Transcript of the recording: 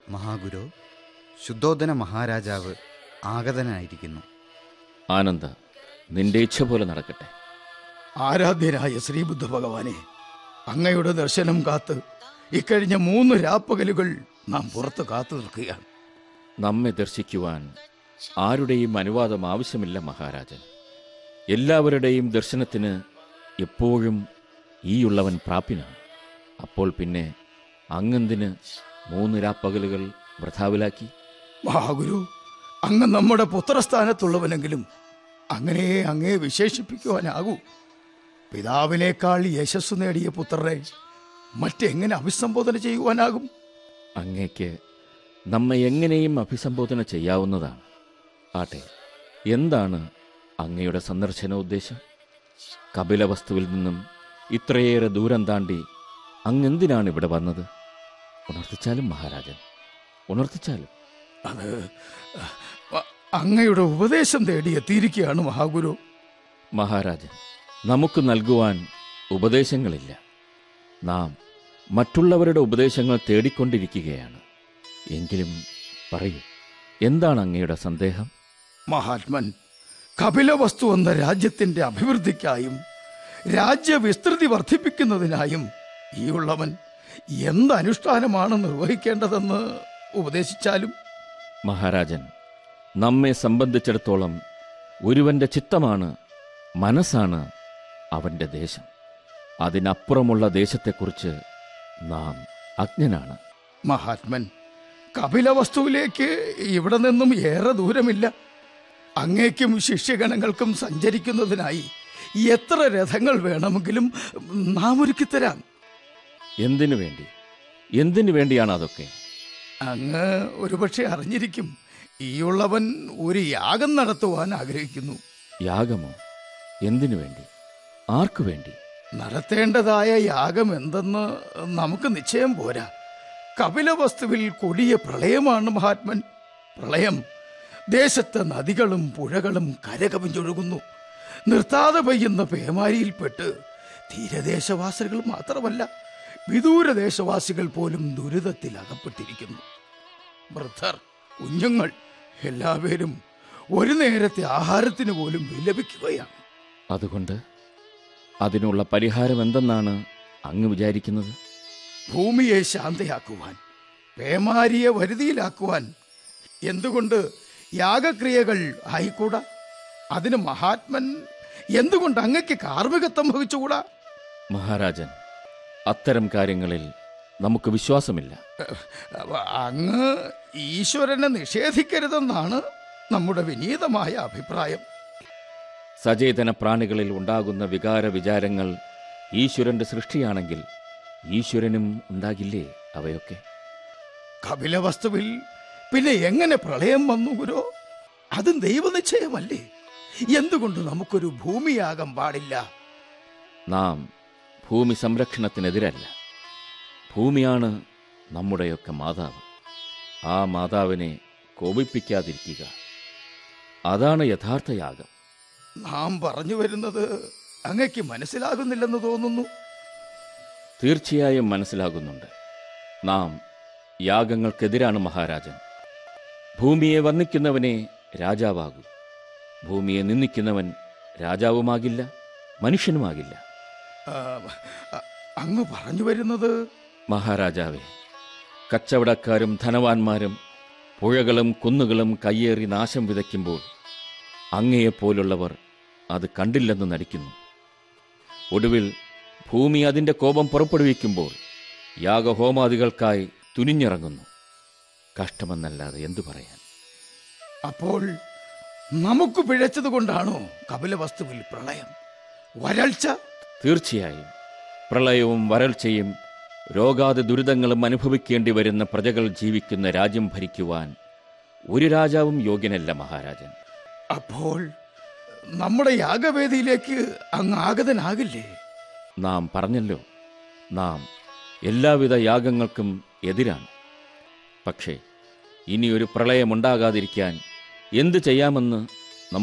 മഹാഗുരു ശുദ്ധോധന മഹാരാജാവ് ആഗതനായിരിക്കുന്നു ആനന്ദ നിന്റെ ഇച്ഛ പോലെ നടക്കട്ടെ ആരാധ്യനായ ശ്രീബുദ്ധ ഭഗവാനെ അങ്ങയുടെ ദർശനം കാത്ത് ഇക്കഴിഞ്ഞ മൂന്ന് രാപ്പകലുകൾ നാം പുറത്ത് കാത്തു നിൽക്കുകയാണ് നമ്മെ ദർശിക്കുവാൻ ആരുടെയും അനുവാദം ആവശ്യമില്ല മഹാരാജൻ എല്ലാവരുടെയും ദർശനത്തിന് എപ്പോഴും ഈയുള്ളവൻ പ്രാപ്യനാണ് അപ്പോൾ പിന്നെ അങ്ങെന്തിന് മൂന്ന് രാപ്പകലുകൾ വൃഥാവിലാക്കി മഹാഗുരു അങ്ങ് നമ്മുടെ പുത്രസ്ഥാനത്തുള്ളവനെങ്കിലും അങ്ങനെ അങ്ങേ വിശേഷിപ്പിക്കുവാനാകൂ പിതാവിനേക്കാൾ യശസ് നേടിയ പുത്രരെ മറ്റെങ്ങനെ അഭിസംബോധന ചെയ്യുവാനാകും അങ്ങേക്ക് നമ്മെ എങ്ങനെയും അഭിസംബോധന ചെയ്യാവുന്നതാണ് ആട്ടെ എന്താണ് അങ്ങയുടെ സന്ദർശന ഉദ്ദേശം കപിലവസ്തുവിൽ നിന്നും ഇത്രയേറെ ദൂരം താണ്ടി അങ്ങെന്തിനാണ് ഇവിടെ വന്നത് ഉണർത്തിച്ചാലും മഹാരാജൻ ഉണർത്തിച്ചാലും അത് അ- അങ്ങയുടെ ഉപദേശം തേടി എത്തിയിരിക്കുകയാണ് മഹാഗുരു മഹാരാജൻ നമുക്ക് നൽകുവാൻ ഉപദേശങ്ങളില്ല നാം മറ്റുള്ളവരുടെ ഉപദേശങ്ങൾ തേടിക്കൊണ്ടിരിക്കുകയാണ് എങ്കിലും പറയൂ എന്താണ് അങ്ങയുടെ സന്ദേഹം മഹാത്മൻ കപിലവസ്തു എന്ന രാജ്യത്തിന്റെ അഭിവൃദ്ധിക്കായും രാജ്യവിസ്തൃതി വർദ്ധിപ്പിക്കുന്നതിനായും ഈ ഉള്ളവൻ എന്ത് അനുഷ്ഠാനമാണ് നിർവഹിക്കേണ്ടതെന്ന് ഉപദേശിച്ചാലും മഹാരാജൻ നമ്മെ സംബന്ധിച്ചിടത്തോളം ഒരുവന്റെ ചിത്തമാണ് മനസ്സാണ് അവന്റെ ദേശം അതിനപ്പുറമുള്ള ദേശത്തെക്കുറിച്ച് നാം അജ്ഞനാണ് മഹാത്മൻ കപിലവസ്തുവിലേക്ക് ഇവിടെ നിന്നും ഏറെ ദൂരമില്ല അങ്ങേക്കും ശിഷ്യഗണങ്ങൾക്കും സഞ്ചരിക്കുന്നതിനായി എത്ര രഥങ്ങൾ വേണമെങ്കിലും നാം ഒരുക്കിത്തരാം എന്തിനു വേണ്ടി എന്തിനു വേണ്ടിയാണ് അതൊക്കെ അങ്ങ് ഒരുപക്ഷെ അറിഞ്ഞിരിക്കും ഈയുള്ളവൻ ഒരു യാഗം നടത്തുവാൻ ആഗ്രഹിക്കുന്നു യാഗമോ എന്തിനു വേണ്ടി ആർക്കു വേണ്ടി നടത്തേണ്ടതായ യാഗം എന്തെന്ന് നമുക്ക് നിശ്ചയം പോരാ കപിലവസ്തുവിൽ കൊടിയ പ്രളയമാണ് മഹാത്മൻ പ്രളയം ദേശത്തെ നദികളും പുഴകളും കരകവിഞ്ഞൊഴുകുന്നു നിർത്താതെ പെയ്യുന്ന പേമാരിയിൽപ്പെട്ട് തീരദേശവാസികൾ മാത്രമല്ല വിദൂരദേശവാസികൾ പോലും ദുരിതത്തിൽ അകപ്പെട്ടിരിക്കുന്നു വൃദ്ധർ കുഞ്ഞുങ്ങൾ എല്ലാവരും ഒരു നേരത്തെ ആഹാരത്തിന് പോലും വിലപിക്കുകയാണ് അതുകൊണ്ട് അതിനുള്ള പരിഹാരം എന്തെന്നാണ് അങ്ങ് വിചാരിക്കുന്നത് ഭൂമിയെ ശാന്തയാക്കുവാൻ പേമാരിയെ വരുതിയിലാക്കുവാൻ എന്തുകൊണ്ട് യാഗക്രിയകൾ ആയിക്കൂടാ അതിന് മഹാത്മൻ എന്തുകൊണ്ട് അങ്ങക്ക് കാർമ്മികത്വം വഹിച്ചുകൂടാ മഹാരാജൻ അത്തരം കാര്യങ്ങളിൽ നമുക്ക് വിശ്വാസമില്ല അവ- അങ്ങ് ഈശ്വരനെ നിഷേധിക്കരുതെന്നാണ് നമ്മുടെ വിനീതമായ അഭിപ്രായം സചേതന പ്രാണികളിൽ ഉണ്ടാകുന്ന വികാര വിചാരങ്ങൾ ഈശ്വരന്റെ സൃഷ്ടിയാണെങ്കിൽ ഈശ്വരനും ഉണ്ടാകില്ലേ അവയൊക്കെ കപിലവസ്തുവിൽ പിന്നെ എങ്ങനെ പ്രളയം വന്നു ഗുരോ അതും ദൈവനിശ്ചയമല്ലേ എന്തുകൊണ്ട് നമുക്കൊരു ഭൂമിയാകാൻ പാടില്ല നാം ഭൂമി സംരക്ഷണത്തിനെതിരല്ല ഭൂമിയാണ് നമ്മുടെയൊക്കെ മാതാവ് ആ മാതാവിനെ കോപിപ്പിക്കാതിരിക്കുക അതാണ് യഥാർത്ഥ യാഗം നാം പറഞ്ഞു വരുന്നത് അങ്ങയ്ക്ക് മനസ്സിലാകുന്നില്ലെന്ന് തോന്നുന്നു തീർച്ചയായും മനസ്സിലാകുന്നുണ്ട് നാം യാഗങ്ങൾക്കെതിരാണ് മഹാരാജൻ ഭൂമിയെ വന്ദിക്കുന്നവനെ രാജാവാകൂ ഭൂമിയെ നിന്ദിക്കുന്നവൻ രാജാവുമാകില്ല മനുഷ്യനുമാകില്ല ആ, അ- അങ്ങ് പറഞ്ഞു വരുന്നത് മഹാരാജാവേ കച്ചവടക്കാരും ധനവാന്മാരും പുഴകളും കുന്നുകളും കയ്യേറി നാശം വിതയ്ക്കുമ്പോൾ അങ്ങയെപ്പോലുള്ളവർ അത് കണ്ടില്ലെന്ന് നടിക്കുന്നു ഒടുവിൽ ഭൂമി അതിൻ്റെ കോപം പുറപ്പെടുവിക്കുമ്പോൾ യാഗഹോമാദികൾക്കായി തുനിഞ്ഞിറങ്ങുന്നു കഷ്ടമെന്നല്ലാതെ എന്തു പറയാൻ അപ്പോൾ നമുക്ക് പിഴച്ചത് കൊണ്ടാണോ കപിലവസ്തുവിൽ പ്രളയം വരൾച്ച തീർച്ചയായും പ്രളയവും വരൾച്ചയും രോഗാതി ദുരിതങ്ങളും അനുഭവിക്കേണ്ടി വരുന്ന പ്രജകൾ ജീവിക്കുന്ന രാജ്യം ഭരിക്കുവാൻ ഒരു രാജാവും യോഗ്യനല്ല മഹാരാജൻ അപ്പോൾ നമ്മുടെ യാഗവേദിയിലേക്ക് അങ്ങ് ആഗതനാകില്ലേ നാം പറഞ്ഞല്ലോ നാം എല്ലാവിധ യാഗങ്ങൾക്കും എതിരാണ് പക്ഷേ ഇനിയൊരു പ്രളയമുണ്ടാകാതിരിക്കാൻ എന്തു ചെയ്യാമെന്ന്